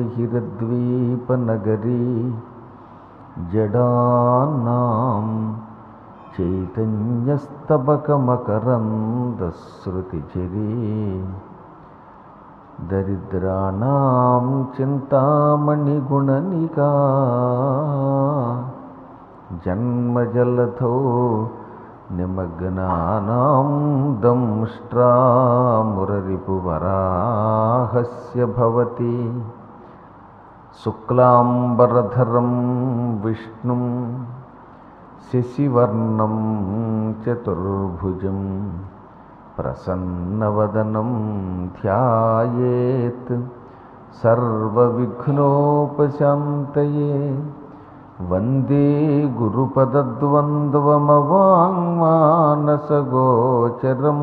అవిద్యానామంతస్తిమిరమిహిరద్వీపనగరీ జడానాం చైతన్యస్తబకమకరందశ్రుతిచరీ దరిద్రాణం చింతామణిగుణనికా జన్మజలధో నిమగ్నానాం దంష్ట్రామురరిపువరాహస్య భవతి శుక్లాంబరధరం విష్ణుం శశివర్ణం చతుర్భుజం ప్రసన్నవదనం ధ్యాయేత్ సర్వవిఘ్నోపశాంతయే వందే గురుపదద్వంద్వమవాङ्మానసగోచరం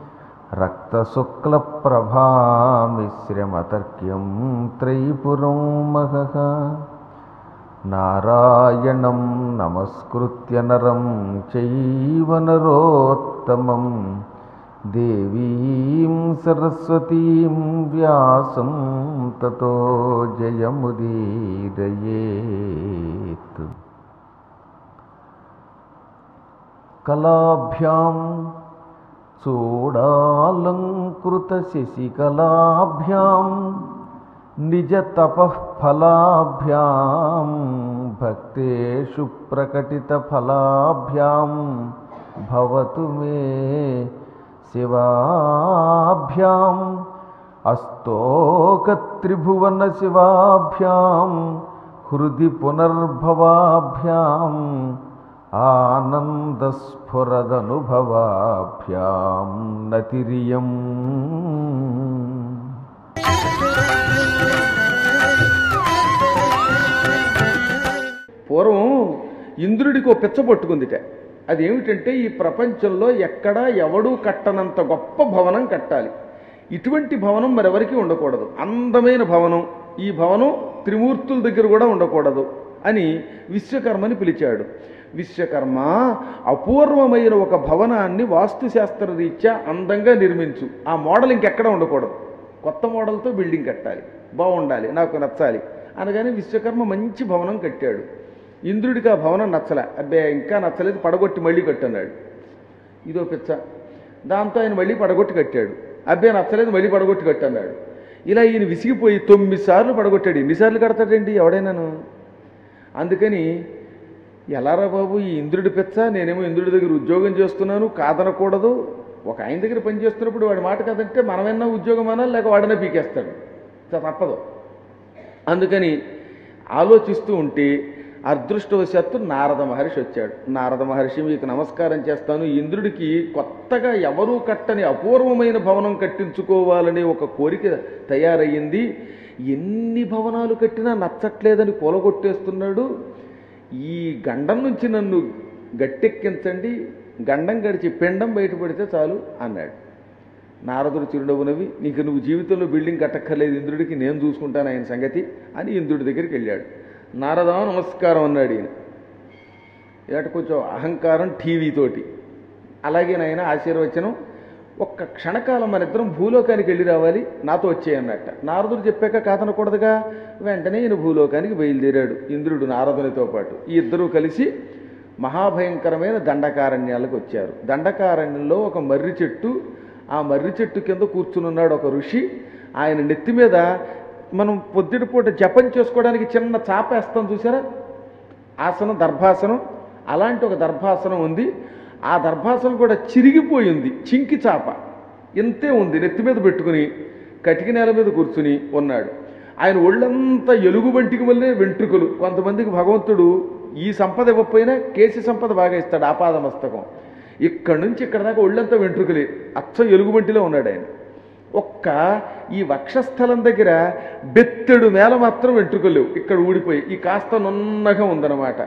రక్తశుక్లప్రభామిశ్రమతర్క్యం త్రైపురం మహః నారాయణం నమస్కృత్య నరం చైవ నరోత్తమం దేవీం సరస్వతీం వ్యాసం తతో జయముదీరయేత్ కళాభ్యాం చూడాలంకృతశశికళాభ్యాం నిజతపఃఫలాభ్యాం భక్తేషు ప్రకటితఫలాభ్యాం భవతు మే శివాభ్యాం అస్తోకత్రిభువన శివాభ్యాం హృది పునర్భవాభ్యాం ఆనందస్ఫురదనుభవాభ్యాం నతిరియం పూర్వం ఇంద్రుడికి ఒక పిచ్చ పట్టుకుందిట అదేమిటంటే ఈ ప్రపంచంలో ఎక్కడా ఎవడూ కట్టనంత గొప్ప భవనం కట్టాలి ఇటువంటి భవనం మరెవరికి ఉండకూడదు అందమైన భవనం ఈ భవనం త్రిమూర్తుల దగ్గర కూడా ఉండకూడదు అని విశ్వకర్మని పిలిచాడు విశ్వకర్మ అపూర్వమైన ఒక భవనాన్ని వాస్తుశాస్త్ర రీత్యా అందంగా నిర్మించు ఆ మోడల్ ఇంకెక్కడ ఉండకూడదు కొత్త మోడల్తో బిల్డింగ్ కట్టాలి బాగుండాలి నాకు నచ్చాలి అనగానే విశ్వకర్మ మంచి భవనం కట్టాడు ఇంద్రుడికి ఆ భవనం నచ్చలే అబ్బే ఇంకా నచ్చలేదు పడగొట్టి మళ్ళీ కట్టన్నాడు ఇదో పిచ్చ దాంతో ఆయన మళ్ళీ పడగొట్టి కట్టాడు అబ్బే నచ్చలేదు మళ్ళీ పడగొట్టి కట్టన్నాడు ఇలా ఈయన విసిగిపోయి తొమ్మిది సార్లు పడగొట్టాడు ఎన్నిసార్లు కడతాడండి ఎవడైనాను అందుకని ఎలారా బాబు ఈ ఇంద్రుడి పిచ్చ నేనేమో ఇంద్రుడి దగ్గర ఉద్యోగం చేస్తున్నాను కాదనకూడదు ఒక ఆయన దగ్గర పని చేస్తున్నప్పుడు వాడి మాట కాదంటే మనమైనా ఉద్యోగం అనా లేక వాడనే పీకేస్తాడు చ- తప్పదు అందుకని ఆలోచిస్తూ ఉంటే అదృష్టవశాత్తు నారద మహర్షి వచ్చాడు నారద మహర్షి మీకు నమస్కారం చేస్తాను ఇంద్రుడికి కొత్తగా ఎవరూ కట్టని అపూర్వమైన భవనం కట్టించుకోవాలనే ఒక కోరిక తయారయ్యింది ఎన్ని భవనాలు కట్టినా నచ్చట్లేదని కూలగొట్టేస్తున్నాడు ఈ గండం నుంచి నన్ను గట్టెక్కించండి గండం గడిచి పిండం బయటపడితే చాలు అన్నాడు నారదుడు చిరునవ్వు నవ్వి నీకు నువ్వు జీవితంలో బిల్డింగ్ కట్టక్కర్లేదు ఇంద్రుడికి నేను చూసుకుంటాను ఆయన సంగతి అని ఇంద్రుడి దగ్గరికి వెళ్ళాడు నారదా నమస్కారం అన్నాడు ఈయన ఇలాంటి కొంచెం అహంకారం టీవీతోటి అలాగే నాయన ఆశీర్వచనం ఒక్క క్షణకాలం మన ఇద్దరం భూలోకానికి వెళ్ళి రావాలి నాతో వచ్చేయన్నట్ట నారదుడు చెప్పాక కాదనకూడదుగా వెంటనే ఈయన భూలోకానికి బయలుదేరాడు ఇంద్రుడు నారదునితో పాటు ఈ ఇద్దరూ కలిసి మహాభయంకరమైన దండకారణ్యాలకు వచ్చారు దండకారణ్యంలో ఒక మర్రి చెట్టు ఆ మర్రి చెట్టు కింద కూర్చునున్నాడు ఒక ఋషి ఆయన నెత్తి మీద మనం పొద్దుటిపూట జపం చేసుకోవడానికి చిన్న చాప వేస్తాం చూసారా ఆసనం దర్భాసనం అలాంటి ఒక దర్భాసనం ఉంది ఆ దర్భాసనం కూడా చిరిగిపోయింది చింకి చాప ఇంతే ఉంది నెత్తి మీద పెట్టుకుని కటిక నేల మీద కూర్చుని ఉన్నాడు ఆయన ఒళ్ళంతా ఎలుగు బంటికి వల్లే వెంట్రుకలు కొంతమందికి భగవంతుడు ఈ సంపద ఇవ్వకపోయినా కేసి సంపద బాగా ఇస్తాడు ఆపాద మస్తకం ఇక్కడ నుంచి ఇక్కడ దాకా ఒళ్ళంతా వెంట్రుకలే అచ్చం ఎలుగుబంటిలో ఉన్నాడు ఆయన ఒక్క ఈ వక్షస్థలం దగ్గర బెత్తెడు నేల మాత్రం వెంట్రుకలు లేవు ఇక్కడ ఊడిపోయి ఈ కాస్త నున్నగా ఉందన్నమాట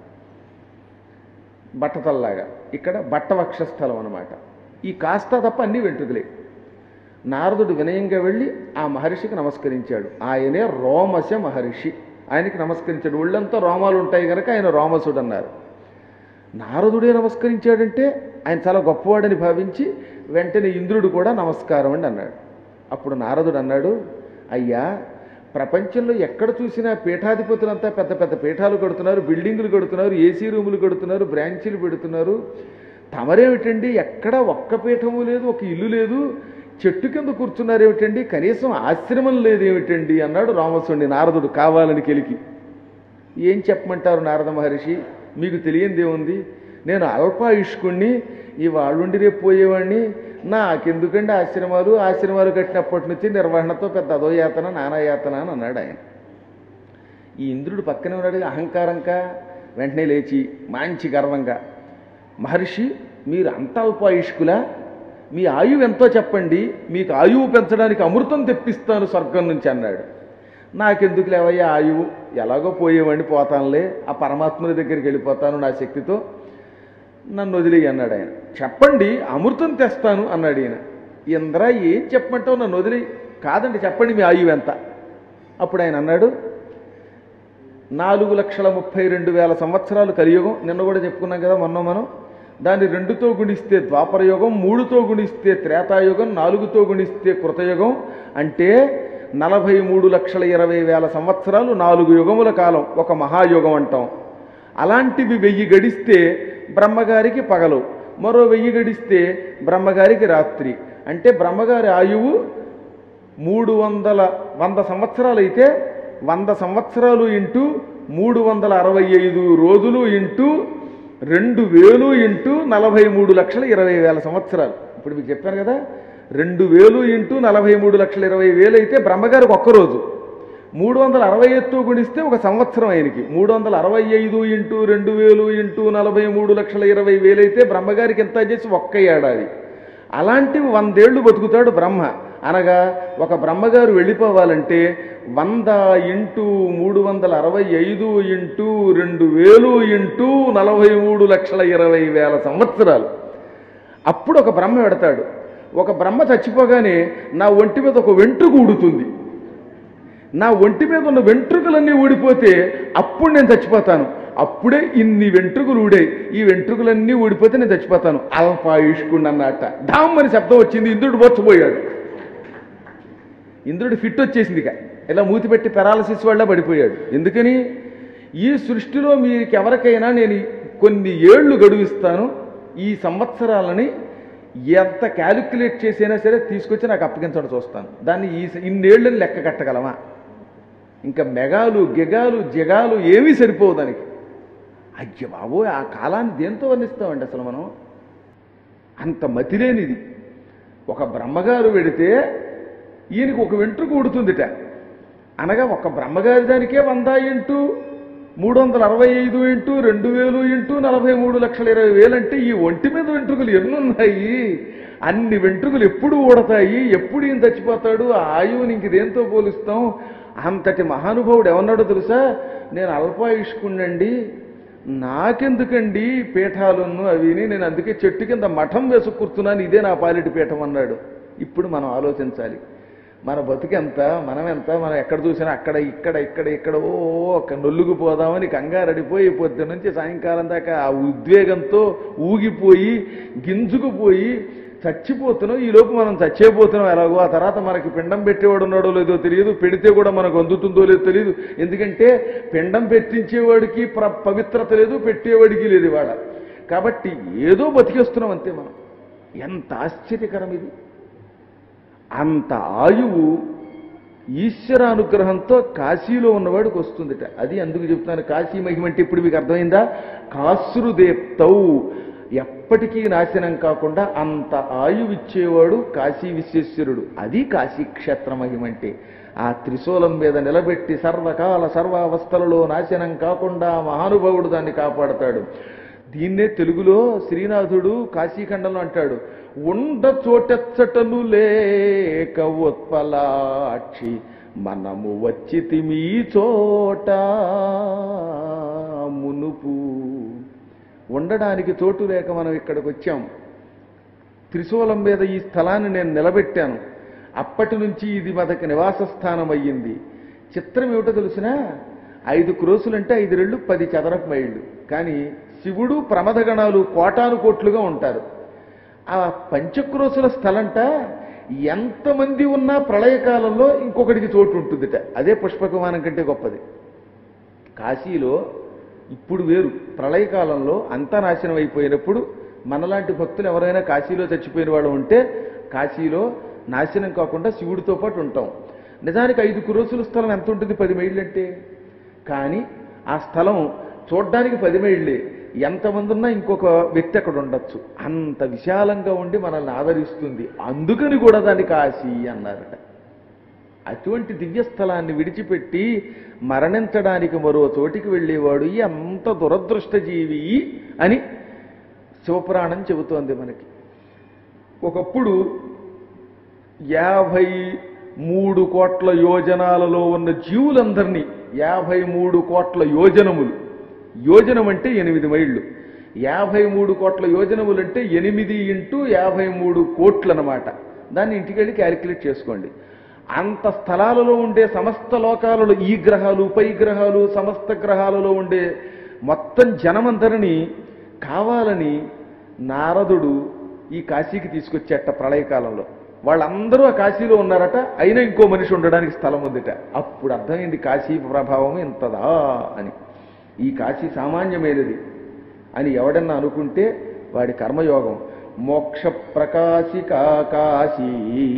బట్టతల్లాగా ఇక్కడ బట్ట వక్షస్థలం అన్నమాట ఈ కాస్త తప్ప అన్ని వెంట్రుకలే నారదుడు వినయంగా వెళ్ళి ఆ మహర్షికి నమస్కరించాడు ఆయనే రోమశ మహర్షి ఆయనకి నమస్కరించాడు ఒళ్ళంతా రోమాలు ఉంటాయి కనుక ఆయన రోమసుడు అన్నారు నారదుడే నమస్కరించాడంటే ఆయన చాలా గొప్పవాడని భావించి వెంటనే ఇంద్రుడు కూడా నమస్కారం అండి అన్నాడు అప్పుడు నారదుడు అన్నాడు అయ్యా ప్రపంచంలో ఎక్కడ చూసినా పీఠాధిపతులంతా పెద్ద పెద్ద పీఠాలు కడుతున్నారు బిల్డింగులు కడుతున్నారు ఏసీ రూములు కడుతున్నారు బ్రాంచీలు పెడుతున్నారు తమరేమిటండి ఎక్కడ ఒక్క పీఠము లేదు ఒక ఇల్లు లేదు చెట్టు కింద కూర్చున్నారేమిటండి కనీసం ఆశ్రమం లేదేమిటండి అన్నాడు రామసుండి నారదుడు కావాలని కెలికి ఏం చెప్పమంటారు నారద మహర్షి మీకు తెలియందేముంది నేను అల్పాయుష్కుణ్ణి ఈ వాళ్ళుండి రేపు పోయేవాడిని నాకెందుకండి ఆశ్రమాలు ఆశ్రమాలు కట్టినప్పటి నుంచి నిర్వహణతో పెద్ద అదో యాతన నానా యాతన అని అన్నాడు ఆయన ఈ ఇంద్రుడు పక్కనే ఉన్నాడు అహంకారంగా వెంటనే లేచి మంచి గర్వంగా మహర్షి మీరు అంత అల్పాయుష్కులా మీ ఆయువు ఎంతో చెప్పండి మీకు ఆయువు పెంచడానికి అమృతం తెప్పిస్తాను స్వర్గం నుంచి అన్నాడు నాకెందుకు లేవయ్యా ఆయువు ఎలాగో పోయేవాడిని పోతానులే ఆ పరమాత్ముని దగ్గరికి వెళ్ళిపోతాను నా శక్తితో నన్ను వదిలేయి అన్నాడు ఆయన చెప్పండి అమృతం తెస్తాను అన్నాడు ఈయన ఇంద్ర ఏం చెప్పమంటావు నన్ను వదిలి కాదండి చెప్పండి మీ ఆయువు ఎంత అప్పుడు ఆయన అన్నాడు నాలుగు లక్షల ముప్పై రెండు వేల సంవత్సరాలు కలియుగం నిన్న కూడా చెప్పుకున్నాం కదా మొన్న మనం దాన్ని రెండుతో గుణిస్తే ద్వాపరయుగం మూడుతో గుణిస్తే త్రేతాయుగం నాలుగుతో గుణిస్తే కృతయుగం అంటే నలభై మూడు లక్షల ఇరవై వేల సంవత్సరాలు నాలుగు యుగముల కాలం ఒక మహాయుగం అంటాం అలాంటివి వెయ్యి గడిస్తే బ్రహ్మగారికి పగలు మరో వెయ్యి గడిస్తే బ్రహ్మగారికి రాత్రి అంటే బ్రహ్మగారి ఆయువు మూడు వందల వంద సంవత్సరాలు అయితే వంద సంవత్సరాలు ఇంటూ మూడు వందల అరవై ఐదు రోజులు ఇంటూ రెండు వేలు ఇంటూ నలభై మూడు లక్షల ఇరవై వేల సంవత్సరాలు ఇప్పుడు మీకు చెప్పాను కదా రెండు వేలు ఇంటూ నలభై మూడు లక్షల ఇరవై వేలు అయితే బ్రహ్మగారికి ఒక్కరోజు మూడు వందల అరవై ఎత్తు గుణిస్తే ఒక సంవత్సరం ఆయనకి మూడు వందల అరవై ఐదు ఇంటూ రెండు వేలు ఇంటూ నలభై మూడు లక్షల ఇరవై వేలు అయితే బ్రహ్మగారికి ఎంత చేసి ఒక్క ఏడాది అలాంటివి వందేళ్లు బతుకుతాడు బ్రహ్మ అనగా ఒక బ్రహ్మగారు వెళ్ళిపోవాలంటే వంద ఇంటూ మూడు వందల అరవై ఐదు ఇంటూ రెండు వేలు ఇంటూ నలభై మూడు లక్షల ఇరవై వేల సంవత్సరాలు అప్పుడు ఒక బ్రహ్మ పెడతాడు ఒక బ్రహ్మ చచ్చిపోగానే నా ఒంటి మీద ఒక వెంట్రుక ఊడుతుంది నా ఒంటి మీద ఉన్న వెంట్రుకలన్నీ ఊడిపోతే అప్పుడు నేను చచ్చిపోతాను అప్పుడే ఇన్ని వెంట్రుకలు ఊడాయి ఈ వెంట్రుకలన్నీ ఊడిపోతే నేను చచ్చిపోతాను అల్పాయుష్కుడు అన్నట్ట డామ్ అని శబ్దం వచ్చింది ఇంద్రుడు బొచ్చపోయాడు ఇంద్రుడు ఫిట్ వచ్చేసింది ఇక ఇలా మూతి పెట్టి పెరాలసిస్ వల్ల పడిపోయాడు ఎందుకని ఈ సృష్టిలో మీకు ఎవరికైనా నేను కొన్ని ఏళ్ళు గడువిస్తాను ఈ సంవత్సరాలని ఎంత క్యాలిక్యులేట్ చేసైనా సరే తీసుకొచ్చి నాకు అప్పగించడం చూస్తాను దాన్ని ఈ ఇన్నేళ్ళని లెక్క కట్టగలమా ఇంకా మెగాలు గెగాలు జగాలు ఏమీ సరిపోవు దానికి అయ్య బాబోయ్ ఆ కాలాన్ని దేంతో వర్ణిస్తామండి అసలు మనం అంత మతిలేనిది ఒక బ్రహ్మగారు వెడితే ఈయనకి ఒక వెంట్రుక ఉడుతుందిట అనగా ఒక బ్రహ్మగారి దానికే వంద ఇంటూ మూడు వందల అరవై ఐదు ఇంటూ రెండు వేలు ఇంటూ నలభై మూడు లక్షల ఇరవై వేలు అంటే ఈ ఒంటి మీద వెంట్రుకలు ఎన్నున్నాయి అన్ని వెంట్రుకలు ఎప్పుడు ఊడతాయి ఎప్పుడు ఈయన చచ్చిపోతాడు ఆ ఆయువుని ఇంక దేంతో పోలుస్తాం అంతటి మహానుభావుడు ఏమన్నాడో తెలుసా నేను అల్పాయుష్కుండండి నాకెందుకండి పీఠాలున్ను అవిని నేను అందుకే చెట్టు కింద మఠం వేసు కూర్చున్నాను ఇదే నా పాలిటి పీఠం అన్నాడు ఇప్పుడు మనం ఆలోచించాలి మన బతుకెంత మనం ఎంత మనం ఎక్కడ చూసినా అక్కడ ఇక్కడ ఇక్కడ ఇక్కడ ఓ ఒక నొల్లుగు పోదామని కంగారడిపోయి పొద్దు నుంచి సాయంకాలం దాకా ఆ ఉద్వేగంతో ఊగిపోయి గింజుకుపోయి చచ్చిపోతున్నాం ఈ లోపు మనం చచ్చేపోతున్నాం ఎలాగో ఆ తర్వాత మనకి పిండం పెట్టేవాడు ఉన్నాడో లేదో తెలియదు పెడితే కూడా మనకు అందుతుందో లేదో తెలియదు ఎందుకంటే పిండం పెట్టించేవాడికి ప్ర పవిత్రత లేదు పెట్టేవాడికి లేదు ఇవాళ కాబట్టి ఏదో బతికేస్తున్నాం అంతే మనం ఎంత ఆశ్చర్యకరం ఇది అంత ఆయువు ఈశ్వరానుగ్రహంతో కాశీలో ఉన్నవాడికి వస్తుందిట అది అందుకు చెప్తున్నాను కాశీ మహిమ అంటే ఇప్పుడు మీకు అర్థమైందా కాశ్రుదేప్తౌ ఎప్పటికీ నాశనం కాకుండా అంత ఆయువిచ్చేవాడు కాశీ విశ్వేశ్వరుడు అది కాశీ క్షేత్ర మహిమ అంటే ఆ త్రిశూలం మీద నిలబెట్టి సర్వకాల సర్వావస్థలలో నాశనం కాకుండా మహానుభావుడు దాన్ని కాపాడతాడు దీన్నే తెలుగులో శ్రీనాథుడు కాశీఖండంలో అంటాడు ఉండ చోటెచ్చటను లేక ఉత్పలాక్షి మనము వచ్చి మీ చోట మునుపు ఉండడానికి చోటు లేక మనం ఇక్కడికి వచ్చాం త్రిశూలం మీద ఈ స్థలాన్ని నేను నిలబెట్టాను అప్పటి నుంచి ఇది మనకి నివాస స్థానం అయ్యింది చిత్రం ఏమిటో తెలిసినా ఐదు క్రోసులంటే ఐదు రెళ్ళు పది చదరపు మైళ్ళు కానీ శివుడు ప్రమదగణాలు కోటాను కోట్లుగా ఉంటారు ఆ పంచక్రోసుల స్థలంట ఎంతమంది ఉన్నా ప్రళయకాలంలో ఇంకొకటికి చోటు ఉంటుందిట అదే పుష్పక విమానం కంటే గొప్పది కాశీలో ఇప్పుడు వేరు ప్రళయకాలంలో అంతా నాశనం అయిపోయినప్పుడు మనలాంటి భక్తులు ఎవరైనా కాశీలో చచ్చిపోయిన వాళ్ళు ఉంటే కాశీలో నాశనం కాకుండా శివుడితో పాటు ఉంటాం నిజానికి ఐదు కురోసుల స్థలం ఎంత ఉంటుంది పది మైళ్ళు అంటే కానీ ఆ స్థలం చూడ్డానికి పది మైళ్ళే ఎంతమంది ఉన్నా ఇంకొక వ్యక్తి అక్కడ ఉండొచ్చు అంత విశాలంగా ఉండి మనల్ని ఆదరిస్తుంది అందుకని కూడా దాన్ని కాశీ అన్నారట అటువంటి దివ్యస్థలాన్ని విడిచిపెట్టి మరణించడానికి మరో చోటికి వెళ్ళేవాడు ఎంత దురదృష్ట జీవి అని శివపురాణం చెబుతోంది మనకి ఒకప్పుడు యాభై మూడు కోట్ల యోజనాలలో ఉన్న జీవులందరినీ యాభై మూడు కోట్ల యోజనములు యోజనం అంటే ఎనిమిది మైళ్ళు యాభై మూడు కోట్ల యోజనములు అంటే ఎనిమిది ఇంటూ యాభై మూడు కోట్లు అనమాట దాన్ని ఇంటికి వెళ్ళి క్యాలిక్యులేట్ చేసుకోండి అంత స్థలాలలో ఉండే సమస్త లోకాలలో ఈ గ్రహాలు పై గ్రహాలు సమస్త గ్రహాలలో ఉండే మొత్తం జనమందరినీ కావాలని నారదుడు ఈ కాశీకి తీసుకొచ్చేట ప్రళయకాలంలో వాళ్ళందరూ ఆ కాశీలో ఉన్నారట అయినా ఇంకో మనిషి ఉండడానికి స్థలం ఉందిట అప్పుడు అర్థమైంది కాశీ ప్రభావం ఇంతదా అని ఈ కాశీ సామాన్యమైనది అని ఎవడన్నా అనుకుంటే వాడి కర్మయోగం మోక్ష ప్రకాశికా కాశీ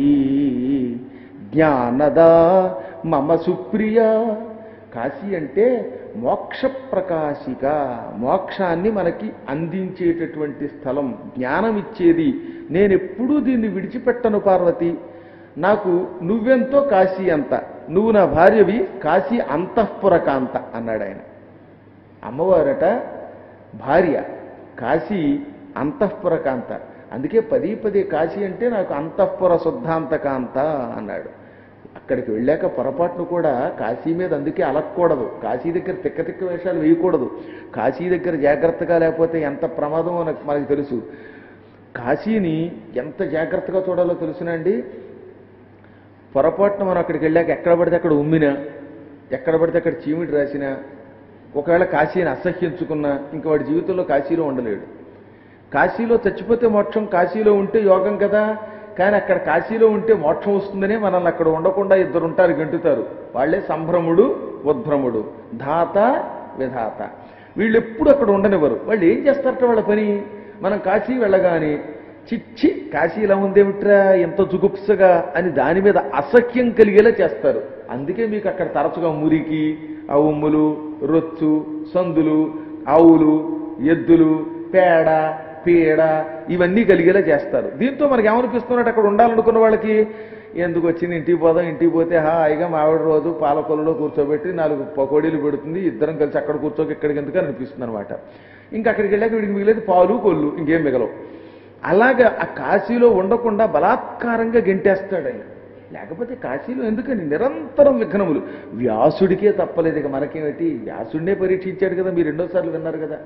జ్ఞానదా మమ సుప్రియ కాశీ అంటే మోక్ష ప్రకాశిక మోక్షాన్ని మనకి అందించేటటువంటి స్థలం జ్ఞానం ఇచ్చేది నేను ఎప్పుడూ దీన్ని విడిచిపెట్టను పార్వతి నాకు నువ్వెంతో కాశీ అంత నువ్వు నా భార్యవి కాశీ అంతఃపురకాంత అన్నాడు ఆయన అమ్మవారట భార్య కాశీ అంతఃపురకాంత అందుకే పదే పదే కాశీ అంటే నాకు అంతఃపుర శుద్ధాంతకాంత అన్నాడు అక్కడికి వెళ్ళాక పొరపాటును కూడా కాశీ మీద అందుకే అలక్కూడదు కాశీ దగ్గర తిక్క తిక్క వేషాలు వేయకూడదు కాశీ దగ్గర జాగ్రత్తగా లేకపోతే ఎంత ప్రమాదమో నాకు మనకు తెలుసు కాశీని ఎంత జాగ్రత్తగా చూడాలో తెలుసునండి పొరపాటున మనం అక్కడికి వెళ్ళాక ఎక్కడ పడితే అక్కడ ఉమ్మినా ఎక్కడ పడితే అక్కడ చీమిడి రాసినా ఒకవేళ కాశీని అసహ్యించుకున్నా ఇంక వాడి జీవితంలో కాశీలో ఉండలేడు కాశీలో చచ్చిపోతే మోక్షం కాశీలో ఉంటే యోగం కదా కానీ అక్కడ కాశీలో ఉంటే మోక్షం వస్తుందనే మనల్ని అక్కడ ఉండకుండా ఇద్దరు ఉంటారు గంటుతారు వాళ్ళే సంభ్రముడు ఉద్భ్రముడు ధాత విధాత వీళ్ళు ఎప్పుడు అక్కడ ఉండనివ్వరు వాళ్ళు ఏం చేస్తారట వాళ్ళ పని మనం కాశీ వెళ్ళగానే చిచ్చి కాశీ ఇలా ఉందేమిట్రా ఎంత జుగుప్సగా అని దాని మీద అసఖ్యం కలిగేలా చేస్తారు అందుకే మీకు అక్కడ తరచుగా మురికి ఆ ఉమ్ములు రొచ్చు సందులు ఆవులు ఎద్దులు పేడ పీడ ఇవన్నీ కలిగేలా చేస్తారు దీంతో మనకి ఏమనిపిస్తున్నట్టు అక్కడ ఉండాలనుకున్న వాళ్ళకి ఎందుకు వచ్చింది ఇంటికి పోదాం ఇంటికి పోతే హాయిగా మావిడ రోజు పాలకొల్లలో కూర్చోబెట్టి నాలుగు పకోడీలు పెడుతుంది ఇద్దరం కలిసి అక్కడ కూర్చోక ఇక్కడికి ఎందుకు అనిపిస్తుంది అనమాట ఇంకా అక్కడికి వెళ్ళాక వీడికి మిగిలేదు పాలు కొల్లు ఇంకేం మిగలవు అలాగా ఆ కాశీలో ఉండకుండా బలాత్కారంగా గెంటేస్తాడు ఆయన లేకపోతే కాశీలో ఎందుకని నిరంతరం విఘ్నములు వ్యాసుడికే తప్పలేదు ఇక మనకేమిటి వ్యాసుడినే పరీక్షించాడు కదా మీరు రెండోసార్లు విన్నారు కదా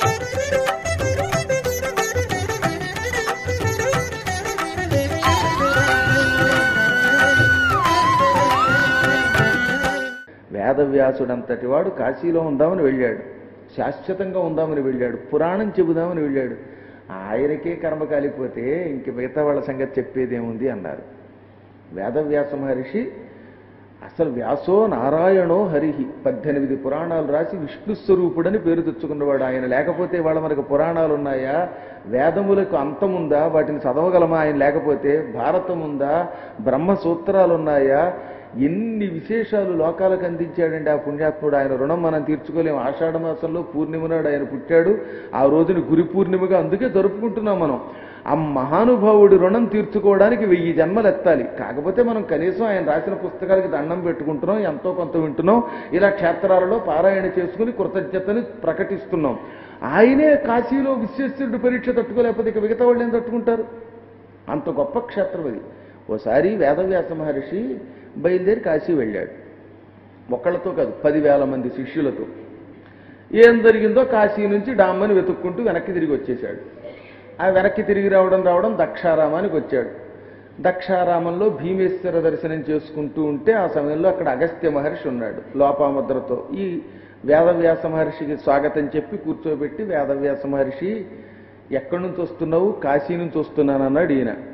వేదవ్యాసుడంతటి వాడు కాశీలో ఉందామని వెళ్ళాడు శాశ్వతంగా ఉందామని వెళ్ళాడు పురాణం చెబుదామని వెళ్ళాడు ఆయనకే కర్మ కాలిపోతే ఇంక మిగతా వాళ్ళ సంగతి చెప్పేదేముంది అన్నారు వేదవ్యాస మహర్షి అసలు వ్యాసో నారాయణో హరిహి పద్దెనిమిది పురాణాలు రాసి విష్ణు స్వరూపుడని పేరు తెచ్చుకున్నవాడు ఆయన లేకపోతే వాళ్ళ మనకు పురాణాలు ఉన్నాయా వేదములకు అంతముందా వాటిని చదవగలమా ఆయన లేకపోతే భారతం ఉందా బ్రహ్మ సూత్రాలు ఉన్నాయా ఎన్ని విశేషాలు లోకాలకు అందించాడండి ఆ పుణ్యాత్ముడు ఆయన రుణం మనం తీర్చుకోలేము ఆషాఢ మాసంలో పూర్ణిమ నాడు ఆయన పుట్టాడు ఆ రోజుని గురి పూర్ణిమగా అందుకే జరుపుకుంటున్నాం మనం ఆ మహానుభావుడి రుణం తీర్చుకోవడానికి వెయ్యి జన్మలు ఎత్తాలి కాకపోతే మనం కనీసం ఆయన రాసిన పుస్తకాలకి దండం పెట్టుకుంటున్నాం ఎంతో కొంత వింటున్నాం ఇలా క్షేత్రాలలో పారాయణ చేసుకుని కృతజ్ఞతని ప్రకటిస్తున్నాం ఆయనే కాశీలో విశ్వేశ్వరుడు పరీక్ష తట్టుకోలేకపోతే ఇక మిగతా వాళ్ళు ఏం తట్టుకుంటారు అంత గొప్ప క్షేత్రం అది ఓసారి వేదవ్యాస మహర్షి బయలుదేరి కాశీ వెళ్ళాడు ఒక్కళ్ళతో కాదు పదివేల మంది శిష్యులతో ఏం జరిగిందో కాశీ నుంచి డామ్మని వెతుక్కుంటూ వెనక్కి తిరిగి వచ్చేశాడు ఆ వెనక్కి తిరిగి రావడం రావడం దక్షారామానికి వచ్చాడు దక్షారామంలో భీమేశ్వర దర్శనం చేసుకుంటూ ఉంటే ఆ సమయంలో అక్కడ అగస్త్య మహర్షి ఉన్నాడు లోపాముద్రతో ఈ వేదవ్యాస మహర్షికి స్వాగతం చెప్పి కూర్చోబెట్టి వేదవ్యాస మహర్షి ఎక్కడి నుంచి వస్తున్నావు కాశీ నుంచి వస్తున్నాను అన్నాడు ఈయన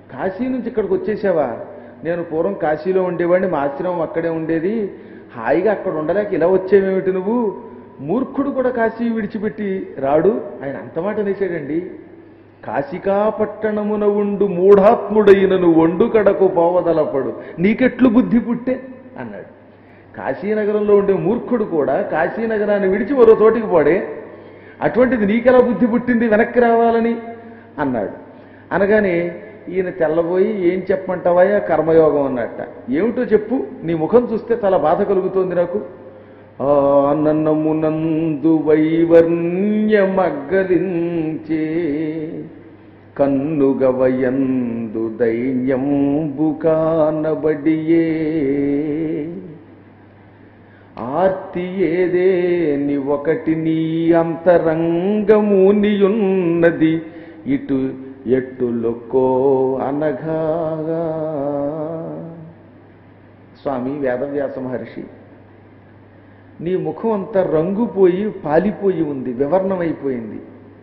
కాశీ నుంచి ఇక్కడికి వచ్చేసావా నేను పూర్వం కాశీలో ఉండేవాడిని మా ఆశ్రమం అక్కడే ఉండేది హాయిగా అక్కడ ఉండలేక ఇలా వచ్చేవేమిటి నువ్వు మూర్ఖుడు కూడా కాశీ విడిచిపెట్టి రాడు ఆయన అంత మాట అనేసాడండి కాశికాపట్టణమున ఉండు మూఢాత్ముడైనను వండు కడకు పోవదలపడు నీకెట్లు బుద్ధి పుట్టే అన్నాడు కాశీనగరంలో ఉండే మూర్ఖుడు కూడా కాశీనగరాన్ని విడిచి మరో చోటికి పోడే అటువంటిది నీకెలా బుద్ధి పుట్టింది వెనక్కి రావాలని అన్నాడు అనగానే ఈయన తెల్లబోయి ఏం చెప్పమంటావయ్యా కర్మయోగం అన్నట్ట ఏమిటో చెప్పు నీ ముఖం చూస్తే చాలా బాధ కలుగుతోంది నాకు ఆనన్నమునందు వైవర్ణ్యమగ్గలించే కన్నుగవయందు దైన్యంబు కానబడియే ఆర్తి ఏదే ని ఒకటి నీ అంతరంగమునియున్నది ఇటు ఎట్టులొక్కో అనగా స్వామి వేదవ్యాస మహర్షి నీ ముఖం అంతా రంగుపోయి పాలిపోయి ఉంది వివర్ణమైపోయింది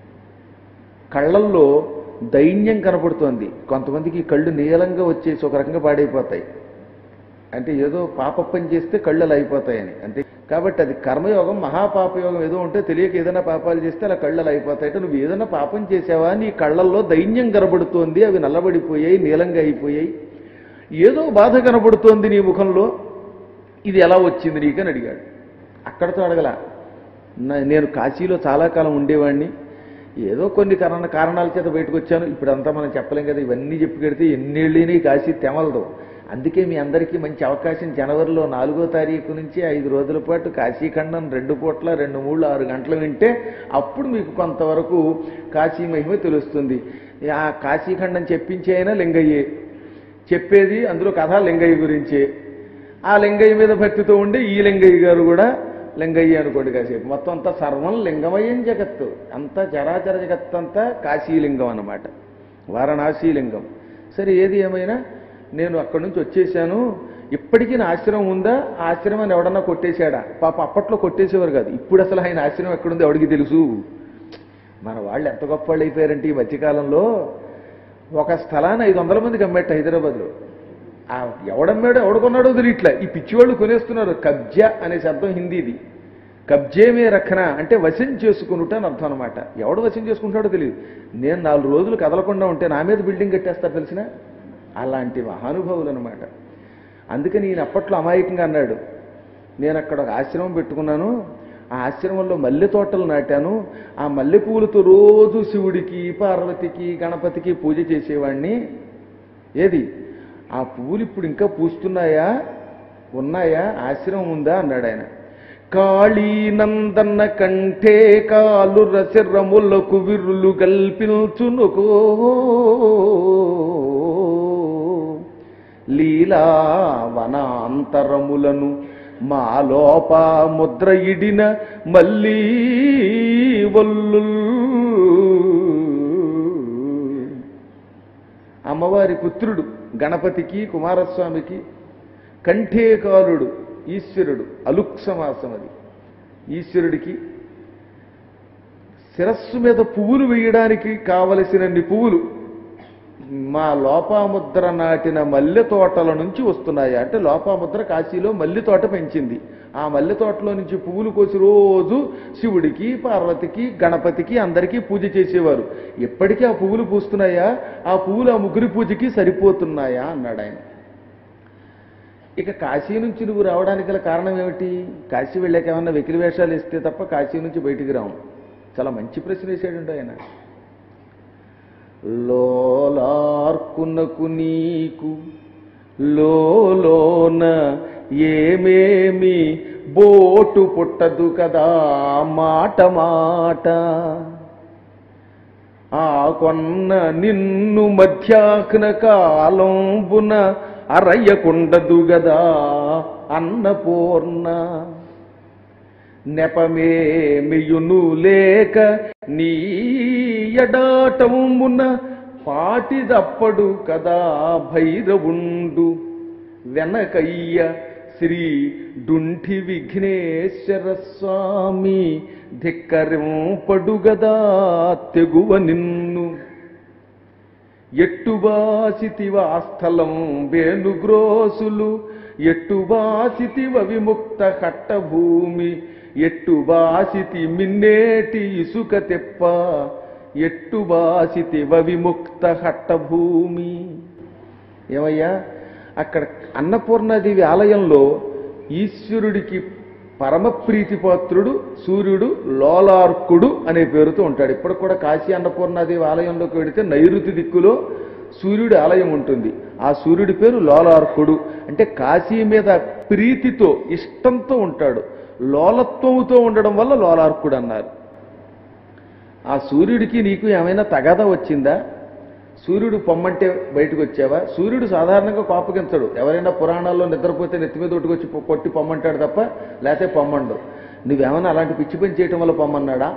కళ్ళల్లో దైన్యం కనపడుతోంది కొంతమందికి కళ్ళు నీలంగా వచ్చేసి ఒక రకంగా పాడైపోతాయి అంటే ఏదో పాప పని చేస్తే కళ్ళు అలా అయిపోతాయని అంతే కాబట్టి అది కర్మయోగం మహాపాపయోగం ఏదో ఉంటే తెలియక ఏదైనా పాపాలు చేస్తే అలా కళ్ళు అలా అయిపోతాయి నువ్వు ఏదైనా పాపం చేసావా నీ కళ్ళల్లో దైన్యం కనబడుతోంది అవి నల్లబడిపోయాయి నీలంగా అయిపోయాయి ఏదో బాధ కనబడుతోంది నీ ముఖంలో ఇది ఎలా వచ్చింది నీకని అడిగాడు అక్కడతో అడగల నా- నేను కాశీలో చాలా కాలం ఉండేవాడిని ఏదో కొన్ని కారణ కారణాల చేత బయటకు వచ్చాను ఇప్పుడంతా మనం చెప్పలేం కదా ఇవన్నీ చెప్పి కడితే ఎన్నేళ్ళని కాశీ తెమలదు అందుకే మీ అందరికీ మంచి అవకాశం జనవరిలో నాలుగో తారీఖు నుంచి ఐదు రోజుల పాటు కాశీఖండం రెండు పూట్ల రెండు మూడు ఆరు గంటలు వింటే అప్పుడు మీకు కొంతవరకు కాశీ మహిమ తెలుస్తుంది ఆ కాశీఖండం చెప్పించే అయినా లింగయ్యే చెప్పేది అందులో కథ లింగయ్య గురించే ఆ లింగయ్య మీద భక్తితో ఉండి ఈ లింగయ్య గారు కూడా లింగయ్య అనుకోండి కాసేపు మొత్తం అంతా సర్వం లింగమయం జగత్తు అంతా చరాచర జగత్తు అంతా కాశీలింగం అన్నమాట వారణాసీలింగం సరే ఏది ఏమైనా నేను అక్కడి నుంచి వచ్చేసాను ఇప్పటికీ నా ఆశ్రమం ఉందా ఆ ఆశ్రమాన్ని ఎవడన్నా కొట్టేశాడా పాప అప్పట్లో కొట్టేసేవారు కాదు ఇప్పుడు అసలు ఆయన ఆశ్రమం ఎక్కడుందో ఎవడికి తెలుసు మన వాళ్ళు ఎంత గొప్ప వాళ్ళు అయిపోయారంటే ఈ మధ్యకాలంలో ఒక స్థలాన్ని ఐదు వందల మందికి అమ్మేట హైదరాబాద్లో ఆ ఎవడమ్మాడో ఎవడుకున్నాడో తెలియట్లే ఈ పిచ్చివాళ్ళు కొనేస్తున్నారు కబ్జా అనే శబ్దం హిందీది కబ్జేమే రఖన అంటే వశం చేసుకునుట అని అర్థం అనమాట ఎవడు వశం చేసుకుంటాడో తెలియదు నేను నాలుగు రోజులు కదలకుండా ఉంటే నా మీద బిల్డింగ్ కట్టేస్తారు తెలిసిన అలాంటి మహానుభావులు అనమాట అందుకని ఈయన అప్పట్లో అమాయకంగా అన్నాడు నేను అక్కడ ఒక ఆశ్రమం పెట్టుకున్నాను ఆ ఆశ్రమంలో మల్లె తోటలు నాటాను ఆ మల్లె పువ్వులతో రోజు శివుడికి పార్వతికి గణపతికి పూజ చేసేవాడిని ఏది ఆ పువ్వులు ఇప్పుడు ఇంకా పూస్తున్నాయా ఉన్నాయా ఆశ్రమం ఉందా అన్నాడు ఆయన కాళీనందన్న కంటే కాలు రసిరములకు విరులు కల్పించునుకో లీలా వనాంతరములను మా లోప ముద్ర ఇడిన మళ్ళీ వల్లు అమ్మవారి పుత్రుడు గణపతికి కుమారస్వామికి కంఠేకాలుడు ఈశ్వరుడు అలుక్ సమాసం అది ఈశ్వరుడికి శిరస్సు మీద పువ్వులు వేయడానికి కావలసినన్ని పువ్వులు మా లోపాముద్ర నాటిన మల్లె తోటల నుంచి వస్తున్నాయి అంటే లోపాముద్ర కాశీలో మల్లె తోట పెంచింది ఆ మల్లె తోటలో నుంచి పువ్వులు కోసి రోజు శివుడికి పార్వతికి గణపతికి అందరికీ పూజ చేసేవారు ఎప్పటికీ ఆ పువ్వులు పూస్తున్నాయా ఆ పువ్వులు ఆ ముగ్గురి పూజకి సరిపోతున్నాయా అన్నాడు ఆయన ఇక కాశీ నుంచి నువ్వు రావడానికి గల కారణం ఏమిటి కాశీ వెళ్ళాక ఏమన్నా వెకిలి వేషాలు ఇస్తే తప్ప కాశీ నుంచి బయటికి రావు చాలా మంచి ప్రశ్న వేసాడు ఆయన లోలార్కునకు నీకు లోన ఏమేమి బోటు పుట్టదు కదా మాట మాట ఆ కొన్న నిన్ను మధ్యాహ్న కాలంబున అరయ్యకుండదు గదా అన్నపూర్ణ నెపమేమియును లేక నీ ఎడాటమున పాటిదప్పడు కదా భైరవుండు వెనకయ్య శ్రీ డుంఠి విఘ్నేశ్వర స్వామి ధిక్కరింపడు గదా తెగువ నిన్ను ఎట్టుబాసితివ ఆస్థలం వేణుగ్రోసులు ఎట్టుబాసితివ విముక్త కట్టభూమి ఎట్టుబాసితి మిన్నేటి ఇసుక తెప్ప ఎట్టుబాసితివ విముక్త హట్టభూమి ఏమయ్యా అక్కడ అన్నపూర్ణాదేవి ఆలయంలో ఈశ్వరుడికి పరమ ప్రీతిపాత్రుడు సూర్యుడు లోలార్కుడు అనే పేరుతో ఉంటాడు ఇప్పుడు కూడా కాశీ అన్నపూర్ణాదేవి ఆలయంలోకి వెడితే నైరుతి దిక్కులో సూర్యుడి ఆలయం ఉంటుంది ఆ సూర్యుడి పేరు లోలార్కుడు అంటే కాశీ మీద ప్రీతితో ఇష్టంతో ఉంటాడు లోలత్వముతో ఉండడం వల్ల లోలార్కుడు అన్నారు ఆ సూర్యుడికి నీకు ఏమైనా తగాద వచ్చిందా సూర్యుడు పొమ్మంటే బయటకు వచ్చావా సూర్యుడు సాధారణంగా కోపగించడు ఎవరైనా పురాణాల్లో నిద్రపోతే నెత్తి మీద ఒట్టుకొచ్చి పొ- కొట్టి పొమ్మంటాడు తప్ప లేకపోతే పొమ్మండు నువ్వేమైనా అలాంటి పిచ్చి పని చేయటం వల్ల పొమ్మన్నాడా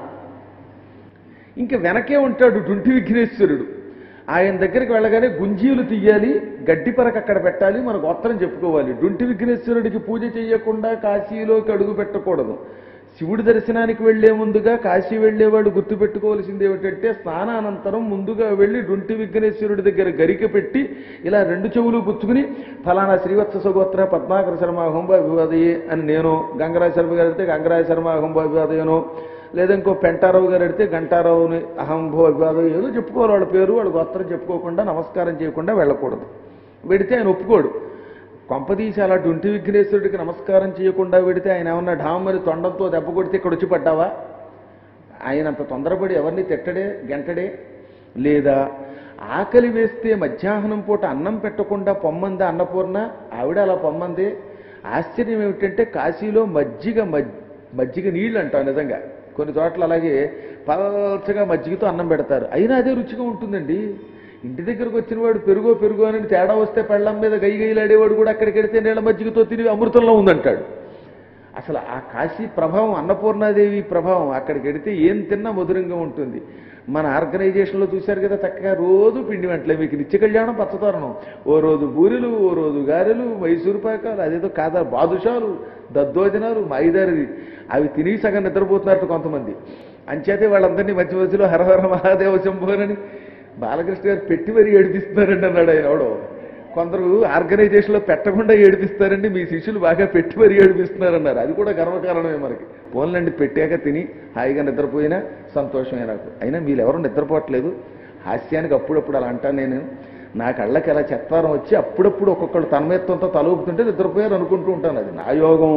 ఇంకా వెనకే ఉంటాడు డుంటి విఘ్నేశ్వరుడు ఆయన దగ్గరికి వెళ్ళగానే గుంజీలు తీయాలి గడ్డి పరక అక్కడ పెట్టాలి మన గోత్రం చెప్పుకోవాలి డుంటి విఘ్నేశ్వరుడికి పూజ చేయకుండా కాశీలోకి అడుగు పెట్టకూడదు శివుడి దర్శనానికి వెళ్లే ముందుగా కాశీ వెళ్లేవాడు గుర్తుపెట్టుకోవాల్సింది ఏమిటంటే స్నానానంతరం ముందుగా వెళ్లి డుంటి విఘ్నేశ్వరుడి దగ్గర గరిక పెట్టి ఇలా రెండు చెవులు పుచ్చుకుని ఫలానా శ్రీవత్స సుగోత్ర పద్మాకర శర్మ హుంభ వివాదయే అని నేను గంగరాజ శర్మ గారు అయితే గంగరాజ శర్మ హుంభ వివాదయను లేదా ఇంకో పెంటారావు గారు అడితే గంటారావుని అహంభో వివాదం ఏదో చెప్పుకోవాలి వాళ్ళ పేరు వాళ్ళ గోత్రం చెప్పుకోకుండా నమస్కారం చేయకుండా వెళ్ళకూడదు వెడితే ఆయన ఒప్పుకోడు కొంపదీసి అలా డుంటి విఘ్నేశ్వరుడికి నమస్కారం చేయకుండా వెడితే ఆయన ఏమన్నా ఢామని తొండంతో దెబ్బ కొడితే ఇక్కడ వచ్చి పడ్డావా ఆయన అంత తొందరపడి ఎవరిని తిట్టడే గంటడే లేదా ఆకలి వేస్తే మధ్యాహ్నం పూట అన్నం పెట్టకుండా పొమ్మంది అన్నపూర్ణ ఆవిడ అలా పొమ్మంది ఆశ్చర్యం ఏమిటంటే కాశీలో మజ్జిగ మజ్- మజ్జిగ నీళ్ళు అంటాం నిజంగా కొన్ని చోట్ల అలాగే పల్చగా మజ్జిగతో అన్నం పెడతారు అయినా అదే రుచిగా ఉంటుందండి ఇంటి దగ్గరకు వచ్చిన వాడు పెరుగో పెరుగో అని తేడా వస్తే పెళ్ళం మీద గై గైలాడేవాడు కూడా అక్కడికి వెడితే నీళ్ళ మజ్జిగతో తిరిగి అమృతంలో ఉందంటాడు అసలు ఆ కాశీ ప్రభావం అన్నపూర్ణాదేవి ప్రభావం అక్కడికి వెడితే ఏం తిన్నా మధురంగా ఉంటుంది మన ఆర్గనైజేషన్లో చూశారు కదా చక్కగా రోజు పిండి వెంటలే మీకు నిత్య కళ్యాణం పచ్చతోరణం ఓ రోజు బూరెలు ఓ రోజు గారెలు మైసూరు పాకాలు అదేదో కాదా బాదుషాలు దద్దోజనాలు మైదారిది అవి తిని సగం నిద్రపోతున్నట్టు కొంతమంది అంచేతే వాళ్ళందరినీ మధ్య మధ్యలో హరహర మహాదేవ శంభోనని బాలకృష్ణ గారు పెట్టి మరీ ఏడిపిస్తున్నారండి అన్నాడు ఆయన ఎవడో కొందరు ఆర్గనైజేషన్లో పెట్టకుండా ఏడిపిస్తారండి మీ శిష్యులు బాగా పెట్టి మరీ ఏడిపిస్తున్నారన్నారు అది కూడా గర్వకారణమే మనకి పోన్లండి పెట్టాక తిని హాయిగా నిద్రపోయినా సంతోషమే నాకు అయినా వీళ్ళెవరూ నిద్రపోవట్లేదు హాస్యానికి అప్పుడప్పుడు అలా అంటాను నేను నా కళ్ళకి అలా చెత్తారం వచ్చి అప్పుడప్పుడు ఒక్కొక్కళ్ళు తన్మయత్వంతో తలూపుతుంటే నిద్రపోయారు అనుకుంటూ ఉంటాను అది నా యోగం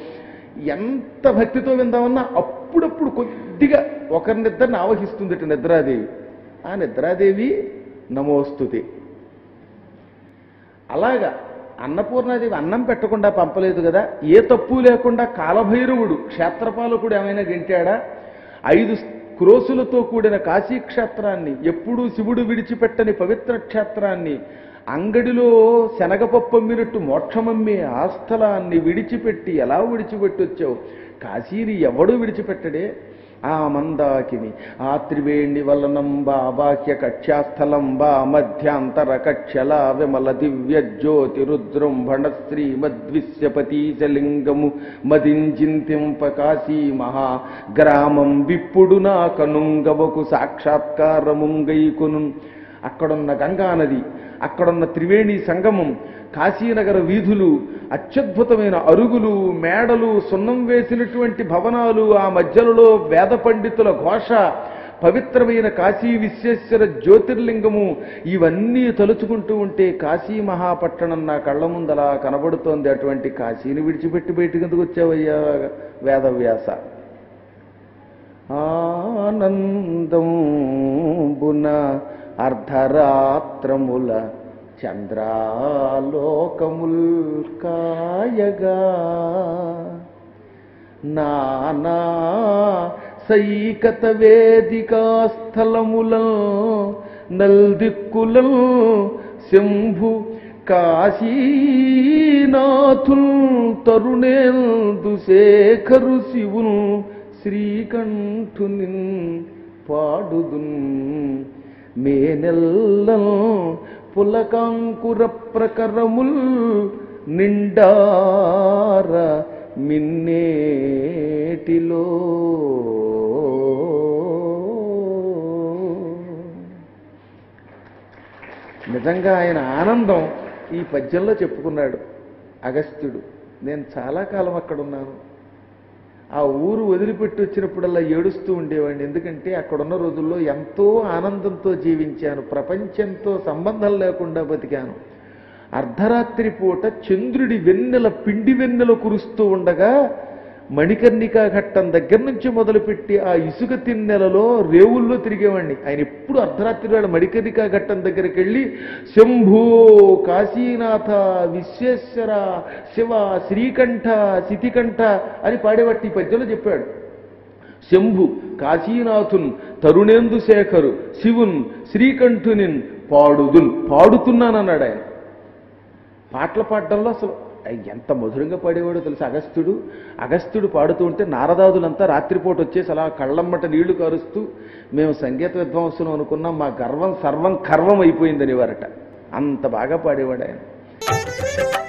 ఎంత భక్తితో విందామన్నా అప్పుడప్పుడు కొద్దిగా ఒకరినిద్దరిని ఆవహిస్తుంది నిద్రాదేవి ఆ నిద్రాదేవి నమోస్తుతి అలాగా అన్నపూర్ణాదేవి అన్నం పెట్టకుండా పంపలేదు కదా ఏ తప్పు లేకుండా కాలభైరవుడు క్షేత్రపాలకుడు ఏమైనా గెంటాడా ఐదు క్రోసులతో కూడిన కాశీ క్షేత్రాన్ని ఎప్పుడూ శివుడు విడిచిపెట్టని పవిత్ర క్షేత్రాన్ని అంగడిలో శనగపప్పు అమ్మినట్టు మోక్షమమ్మే ఆ స్థలాన్ని విడిచిపెట్టి ఎలా విడిచిపెట్టి వచ్చావు కాశీని ఎవడు విడిచిపెట్టడే ఆ మందాకిని ఆ త్రివేణి వలనంబా బాహ్య కక్ష్యాస్థలంబా మధ్యాంతర కక్షల విమల దివ్య జ్యోతి రుద్రంభణ శ్రీమద్విశ్యపతీశలింగము మదించింతింప కాశీ మహా గ్రామం విప్పుడు నా కనుంగవకు సాక్షాత్కారముంగైకొను అక్కడున్న గంగానది అక్కడున్న త్రివేణి సంగమం కాశీనగర వీధులు అత్యద్భుతమైన అరుగులు మేడలు సున్నం వేసినటువంటి భవనాలు ఆ మధ్యలలో వేద పండితుల ఘోష పవిత్రమైన కాశీ విశ్వేశ్వర జ్యోతిర్లింగము ఇవన్నీ తలుచుకుంటూ ఉంటే కాశీ మహాపట్టణం నా కళ్ళ ముందలా కనబడుతోంది అటువంటి కాశీని విడిచిపెట్టి బయటికి ఎందుకు వచ్చావయ్యా వేదవ్యాస ఆనందంబున అర్ధరాత్రముల చంద్రాలోకముల్ కాయగా నానా సైకత వేదికా స్థలములం నల్దిక్కులం శంభు కాశీనాథుల్ తరుణేందు శేఖరు శివున్ శ్రీకంఠునిన్ పాడుదున్ మేనెల్లం పులకాంకుర ప్రకరముల్ నిండార మిన్నేటిలో నిజంగా ఆయన ఆనందం ఈ పద్యంలో చెప్పుకున్నాడు అగస్త్యుడు నేను చాలా కాలం అక్కడ ఉన్నాను ఆ ఊరు వదిలిపెట్టి వచ్చినప్పుడల్లా ఏడుస్తూ ఉండేవాడిని ఎందుకంటే అక్కడున్న రోజుల్లో ఎంతో ఆనందంతో జీవించాను ప్రపంచంతో సంబంధం లేకుండా బతికాను అర్ధరాత్రి పూట చంద్రుడి వెన్నెల పిండి వెన్నెల కురుస్తూ ఉండగా మణికర్ణికా ఘట్టం దగ్గర నుంచి మొదలుపెట్టి ఆ ఇసుక తిన్నెలలో రేవుల్లో తిరిగేవాడిని ఆయన ఎప్పుడు అర్ధరాత్రి వేళ మణికర్ణికా ఘట్టం దగ్గరికి వెళ్ళి శంభో కాశీనాథ విశ్వేశ్వర శివ శ్రీకంఠ శితికంఠ అని పాడేవాటి ఈ పద్యంలో చెప్పాడు శంభు కాశీనాథున్ తరుణేందు శేఖరు శివున్ శ్రీకంఠునిన్ పాడుదున్ పాడుతున్నానన్నాడు ఆయన పాటలు పాడడంలో అసలు ఎంత మధురంగా పాడేవాడో తెలుసు అగస్త్యుడు అగస్త్యుడు పాడుతూ ఉంటే నారదాదులంతా రాత్రిపూట వచ్చేసి అలా కళ్ళమ్మట నీళ్లు కారుస్తూ మేము సంగీత విద్వాంసులు అనుకున్నాం మా గర్వం సర్వం కర్వం అయిపోయిందని వారట అంత బాగా పాడేవాడు ఆయన